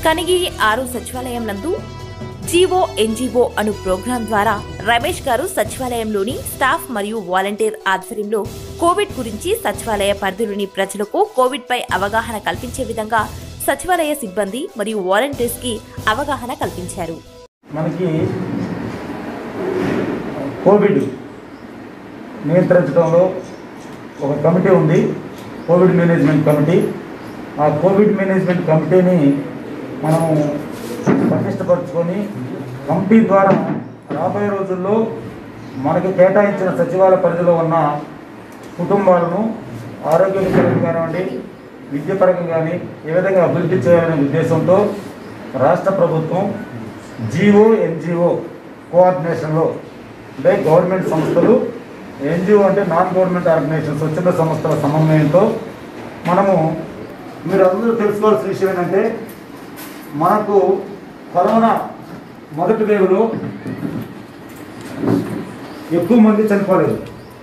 కనిగిరి ఆరు సచివాలయం నందు జీవో ఎన్జీఓ అను ప్రోగ్రాం ద్వారా రమేష్ గారు సచివాలయంలోని స్టాఫ్ మరియు వాలంటీర్ ఆధ్వర్యంలో కోవిడ్ గురించి సచివాలయ పరిధిలోని ప్రజలకు కోవిడ్ పై అవగాహన కల్పించే విధంగా సచివాలయ సిబ్బంది మరియు వాలంటీర్స్ కి అవగాహన కల్పించారు మనకి కోవిడ్ నియంత్రించడంలో ఒక కమిటీ ఉంది కోవిడ్ మేనేజ్మెంట్ కమిటీ ఆ కోవిడ్ మేనేజ్మెంట్ కమిటీని మనం పటిష్టపరుచుకొని కమిటీ ద్వారా రాబోయే రోజుల్లో మనకి కేటాయించిన సచివాలయ పరిధిలో ఉన్న కుటుంబాలను ఆరోగ్యపరంగా కానివ్వండి విద్యపరంగా కానీ ఏ విధంగా అభివృద్ధి చేయాలనే ఉద్దేశంతో రాష్ట్ర ప్రభుత్వం జీఓ ఎన్జిఓ కోఆర్డినేషన్లో అంటే గవర్నమెంట్ సంస్థలు ఎన్జిఓ అంటే నాన్ గవర్నమెంట్ ఆర్గనైజేషన్ స్వచ్ఛంద సంస్థల సమన్వయంతో మనము మీరు అందరూ తెలుసుకోవాల్సిన విషయం ఏంటంటే మనకు కరోనా మొదటి వేవ్లో ఎక్కువ మంది చనిపోలేదు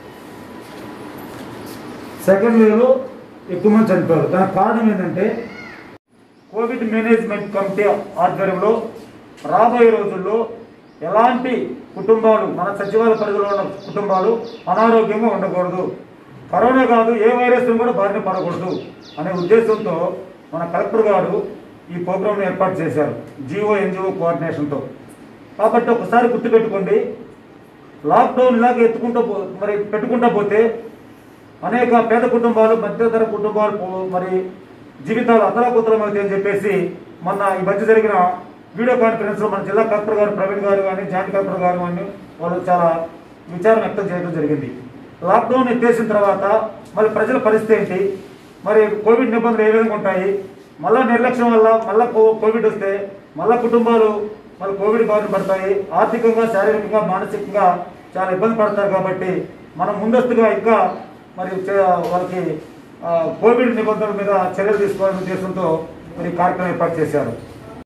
సెకండ్ వేవ్లో ఎక్కువ మంది చనిపోయారు దానికి కారణం ఏంటంటే కోవిడ్ మేనేజ్మెంట్ కమిటీ ఆధ్వర్యంలో రాబోయే రోజుల్లో ఎలాంటి కుటుంబాలు మన సచివాలయ పరిధిలో ఉన్న కుటుంబాలు అనారోగ్యంగా ఉండకూడదు కరోనా కాదు ఏ వైరస్ కూడా బారిన పడకూడదు అనే ఉద్దేశంతో మన కలెక్టర్ గారు ఈ ప్రోగ్రామ్ను ఏర్పాటు చేశారు జిఓ ఎన్జిఓ కోఆర్డినేషన్తో కాబట్టి ఒకసారి గుర్తుపెట్టుకోండి లాక్డౌన్ ఇలాగ ఎత్తుకుంటూ పో మరి పెట్టుకుంటూ పోతే అనేక పేద కుటుంబాలు మధ్యతర కుటుంబాలు పో- మరి జీవితాలు అతలాకుతలం అవుతాయని చెప్పేసి మొన్న ఈ మధ్య జరిగిన వీడియో కాన్ఫరెన్స్లో మన జిల్లా కలెక్టర్ గారు ప్రవీణ్ గారు కానీ జాయింట్ కలెక్టర్ గారు కానీ వాళ్ళు చాలా విచారం వ్యక్తం చేయడం జరిగింది లాక్డౌన్ ఎత్తేసిన తర్వాత మరి ప్రజల పరిస్థితి ఏంటి మరి కోవిడ్ నిబంధనలు ఏ విధంగా ఉంటాయి మళ్ళా నిర్లక్ష్యం వల్ల మళ్ళా కో- కోవిడ్ వస్తే మళ్ళా కుటుంబాలు మరి కోవిడ్ బారిన పడతాయి ఆర్థికంగా శారీరకంగా మానసికంగా చాలా ఇబ్బంది పడతారు కాబట్టి మనం ముందస్తుగా ఇంకా మరి చే- వాళ్ళకి ఆ, కోవిడ్ నిబంధనల మీద చర్యలు తీసుకోవాలనే ఉద్దేశంతో మరి ఈ కార్యక్రమం ఏర్పాటు చేశారు